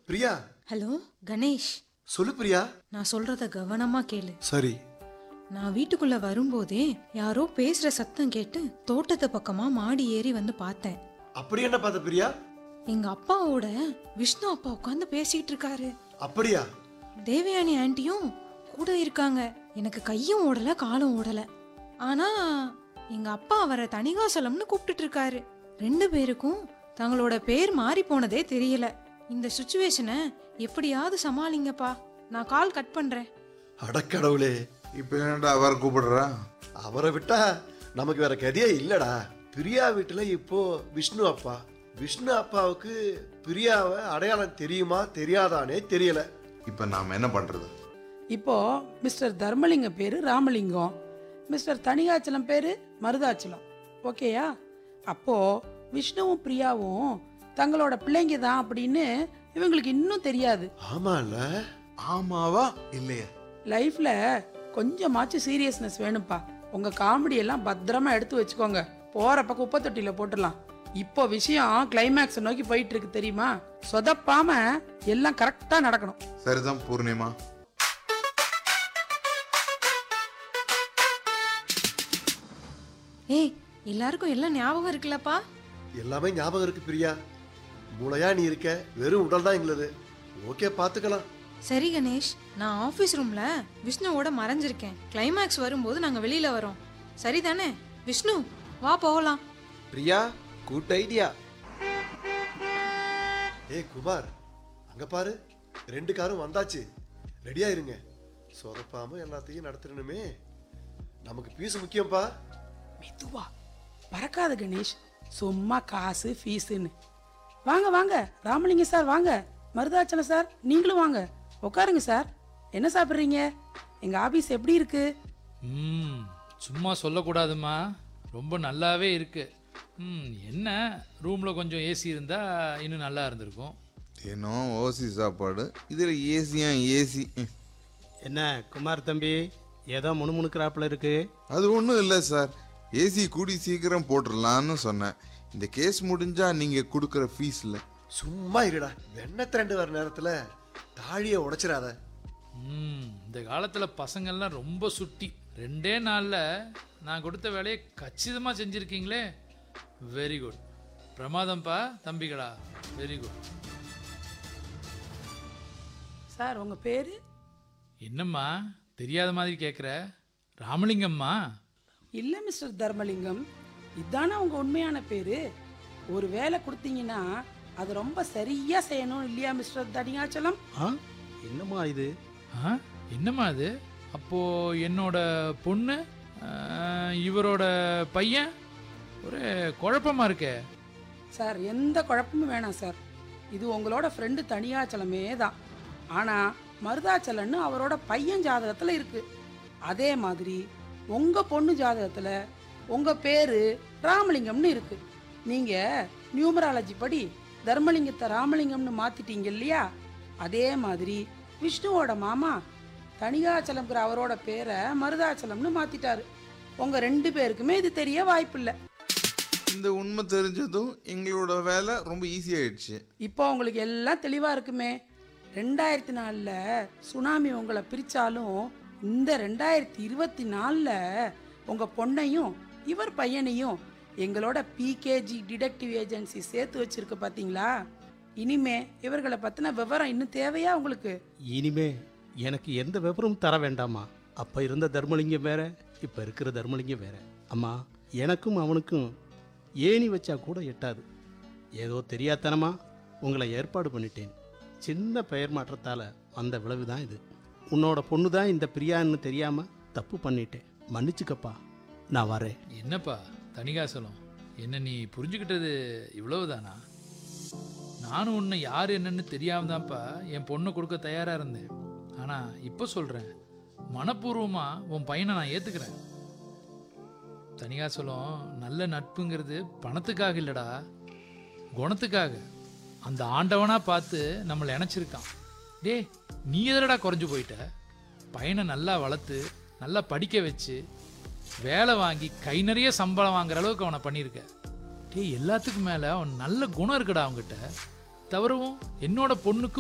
Priya hello Ganesh சொல்லு பிரியா நான் சொல்றத கவனமா கேளு சரி நான் வீட்டுக்குள்ள வரும்போதே யாரோ பேசுற சத்தம் கேட்டு தோட்டத்து பக்கமா மாடி ஏறி வந்து பார்த்தேன் அப்படி என்ன பார்த்த பிரியா எங்க அப்பாவோட விஷ்ணு அப்பா உட்காந்து பேசிட்டு இருக்காரு அப்படியா தேவயானி ஆன்ட்டியும் கூட இருக்காங்க எனக்கு கையும் ஓடல காலும் ஓடல ஆனா எங்க அப்பா அவரை தணிகாசலம்னு கூப்பிட்டுட்டு இருக்காரு ரெண்டு பேருக்கும் தங்களோட பேர் மாறி போனதே தெரியல இந்த சுச்சுவேஷனை எப்படியாவது சமாளிங்கப்பா நான் கால் கட் பண்றேன் அடக்கடவுளே இப்போ என்னடா அவர் கூப்பிடுறா அவரை விட்டா நமக்கு வேற கதையே இல்லடா பிரியா வீட்டுல இப்போ விஷ்ணு அப்பா விஷ்ணு அப்பாவுக்கு பிரியாவை அடையாளம் தெரியுமா தெரியாதானே தெரியல இப்போ நாம் என்ன பண்ணுறது இப்போ மிஸ்டர் தர்மலிங்கம் பேரு ராமலிங்கம் மிஸ்டர் தனிகாச்சலம் பேரு மருதாச்சலம் ஓகேயா அப்போ விஷ்ணுவும் பிரியாவும் தங்களோட பிள்ளைங்க தான் அப்படின்னு இவங்களுக்கு இன்னும் தெரியாது ஆமால ஆமாவா இல்லையா லைஃப்ல கொஞ்சமாச்சும் சீரியஸ்னஸ் வேணும்ப்பா உங்க காமெடி எல்லாம் பத்திரமா எடுத்து வச்சுக்கோங்க போறப்ப குப்பை தொட்டியில போட்டுடலாம் இப்போ விஷயம் கிளைமேக்ஸ் நோக்கி போயிட்டு இருக்கு தெரியுமா சொதப்பாம எல்லாம் கரெக்டா நடக்கணும் சரிதான் பூர்ணிமா ஏய் எல்லாருக்கும் எல்லாம் ஞாபகம் இருக்குல்லப்பா எல்லாமே ஞாபகம் இருக்கு பிரியா மூளையா நீ இருக்க வெறும் உடல் தான் எங்களுது ஓகே பாத்துக்கலாம் சரி கணேஷ் நான் ஆஃபீஸ் ரூம்ல விஷ்ணுவோட மறைஞ்சிருக்கேன் கிளைமேக்ஸ் வரும்போது நாங்க வெளியில வரோம் சரிதானே விஷ்ணு வா போகலாம் பிரியா குட் ஐடியா ஏய் குமார் அங்க பாரு ரெண்டு காரும் வந்தாச்சு ரெடியா இருங்க சொதப்பாம எல்லாத்தையும் நடத்தணுமே நமக்கு பீஸ் முக்கியம்ப்பா மெதுவா பறக்காத கணேஷ் சும்மா காசு ஃபீஸுன்னு வாங்க வாங்க ராமலிங்கம் சார் வாங்க மருதாச்சலம் சார் நீங்களும் வாங்க உட்காருங்க சார் என்ன சாப்பிட்றீங்க எங்க ஆபீஸ் எப்படி இருக்கு ம் சும்மா சொல்லக்கூடாதும்மா ரொம்ப நல்லாவே இருக்கு ம் என்ன ரூமில் கொஞ்சம் ஏசி இருந்தால் இன்னும் நல்லா இருந்திருக்கும் ஏனோ ஓசி சாப்பாடு இதில் ஏசியா ஏசி என்ன குமார் தம்பி ஏதோ முணுமுணுக்கிறாப்புல இருக்கு அது ஒன்றும் இல்லை சார் ஏசி கூடி சீக்கிரம் போட்டுடலான்னு சொன்னேன் இந்த கேஸ் முடிஞ்சா நீங்கள் கொடுக்குற ஃபீஸில் சும்மா இருடா வெண்ணெய் திரண்டு வர நேரத்துல தாழியை உடைச்சிடாத ம் இந்த காலத்தில் பசங்கள்லாம் ரொம்ப சுட்டி ரெண்டே நாளில் நான் கொடுத்த வேலையை கச்சிதமாக செஞ்சுருக்கீங்களே வெரி குட் பிரமாதம்ப்பா தம்பிகளா வெரி குட் சார் உங்க பேரு என்னம்மா தெரியாத மாதிரி கேட்குற ராமலிங்கம்மா இல்ல மிஸ்டர் தர்மலிங்கம் இதானே உங்க உண்மையான பேரு ஒரு வேலை கொடுத்தீங்கன்னா அது ரொம்ப சரியா செய்யணும் இல்லையா மிஸ்டர் தனியாச்சலம் ஆ என்னம்மா இது ஆ என்னம்மா அது அப்போது என்னோட பொண்ணு ஆ, இவரோட பையன் ஒரு குழப்பமா இருக்கே சார் எந்த குழப்பமும் வேணாம் சார் இது உங்களோட ஃப்ரெண்டு தனியாச்சலமே தான் ஆனா மருதாச்சலன்னு அவரோட பையன் ஜாதகத்துல இருக்கு அதே மாதிரி உங்க பொண்ணு ஜாதகத்துல உங்க பேரு ராமலிங்கம்னு இருக்கு நீங்க நியூமராலஜி படி தர்மலிங்கத்தை ராமலிங்கம்னு மாத்திட்டீங்க இல்லையா அதே மாதிரி விஷ்ணுவோட மாமா தனிகாச்சலம்ங்கிற அவரோட பேரை மருதாச்சலம்னு மாத்திட்டாரு உங்க ரெண்டு பேருக்குமே இது தெரிய வாய்ப்பில்லை இந்த உண்மை தெரிஞ்சதும் எங்களோட வேலை ரொம்ப ஈஸி ஆயிடுச்சு இப்போ உங்களுக்கு எல்லாம் தெளிவா இருக்குமே ரெண்டாயிரத்தி நாலில் சுனாமி உங்களை பிரிச்சாலும் இந்த ரெண்டாயிரத்தி இருபத்தி நாலில் உங்க பொண்ணையும் இவர் பையனையும் எங்களோட பிகேஜி டிடெக்டிவ் ஏஜென்சி சேர்த்து வச்சிருக்கு பாத்தீங்களா இனிமே இவர்களை பத்தின விவரம் இன்னும் தேவையா உங்களுக்கு இனிமே எனக்கு எந்த விவரமும் தர வேண்டாமா அப்ப இருந்த தர்மலிங்கம் வேற இப்ப இருக்கிற தர்மலிங்கம் வேற அம்மா எனக்கும் அவனுக்கும் ஏணி வச்சா கூட எட்டாது ஏதோ தெரியாத்தனமா உங்களை ஏற்பாடு பண்ணிட்டேன் சின்ன பெயர் மாற்றத்தால வந்த விளைவு தான் இது உன்னோட பொண்ணு தான் இந்த பிரியான்னு தெரியாம தப்பு பண்ணிட்டேன் மன்னிச்சுக்கப்பா நான் வரேன் என்னப்பா தணிகாசலம் என்ன நீ புரிஞ்சுக்கிட்டது இவ்வளவுதானா நானும் ஒன்று யார் என்னன்னு தெரியாம தான்ப்பா என் பொண்ணை கொடுக்க தயாராக இருந்தேன் ஆனால் இப்போ சொல்கிறேன் மனப்பூர்வமாக உன் பையனை நான் ஏற்றுக்கிறேன் தணிகாசலம் நல்ல நட்புங்கிறது பணத்துக்காக இல்லைடா குணத்துக்காக அந்த ஆண்டவனா பார்த்து நம்மளை இணைச்சிருக்கான் டேய் நீ எதிரடா குறைஞ்சு போயிட்ட பையனை நல்லா வளர்த்து நல்லா படிக்க வச்சு வேலை வாங்கி கை நிறைய சம்பளம் வாங்குற அளவுக்கு அவனை பண்ணியிருக்க டேய் எல்லாத்துக்கும் மேலே அவன் நல்ல குணம் இருக்குடா அவன்கிட்ட தவிரவும் என்னோட பொண்ணுக்கு